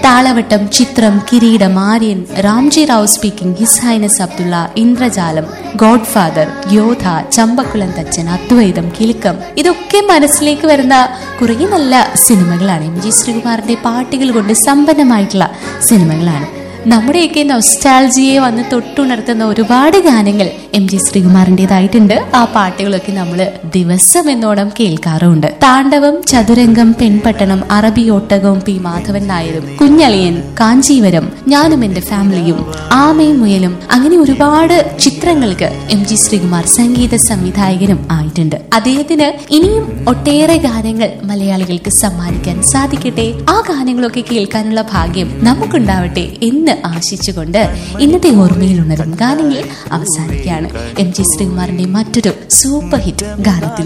താളവട്ടം Chithram Kireedam Aryan Ramji Rao speaking His Highness Abdullah Indrajalam Godfather Yodha Champakulam Thachan Advaitham Kilukkam ഇതൊക്കെ മനസ്സിലേക്ക് വരുന്ന കുറേ നല്ല സിനിമകളാണ് എം ജി ശ്രീകുമാറിന്റെ പാട്ടുകൾ കൊണ്ട് സമ്പന്നമായിട്ടുള്ള സിനിമകളാണ് നമ്മുടെയൊക്കെ നൊസ്റ്റാൾജിയെ വന്ന് തൊട്ടുണർത്തുന്ന ഒരുപാട് ഗാനങ്ങൾ എം ജി ശ്രീകുമാറിൻ്റെതായിട്ടുണ്ട് ആ പാട്ടുകളൊക്കെ നമ്മൾ ദിവസം എന്നോണം കേൾക്കാറുണ്ട് താണ്ഡവം ചതുരംഗം പെൺപട്ടണം അറബി ഒട്ടകവും പി മാധവൻ നായരും കുഞ്ഞളിയൻ കാഞ്ചീവരം ഞാനും എന്റെ ഫാമിലിയും ആമയും മുയലും അങ്ങനെ ഒരുപാട് ചിത്രങ്ങൾക്ക് എം ജി ശ്രീകുമാർ സംഗീത സംവിധായകനും ആയിട്ടുണ്ട് അദ്ദേഹത്തിന് ഇനിയും ഒട്ടേറെ ഗാനങ്ങൾ മലയാളികൾക്ക് സമ്മാനിക്കാൻ സാധിക്കട്ടെ ആ ഗാനങ്ങളൊക്കെ കേൾക്കാനുള്ള ഭാഗ്യം നമുക്കുണ്ടാവട്ടെ എന്ന് ആശിച്ചുകൊണ്ട് ഇന്നത്തെ ഓർമ്മയിൽ ഉണരും ഗാനങ്ങൾ അവസാനിക്കുകയാണ് എം ജി ശ്രീകുമാറിന്റെ മറ്റൊരു സൂപ്പർ ഹിറ്റ് ഗാനത്തിൽ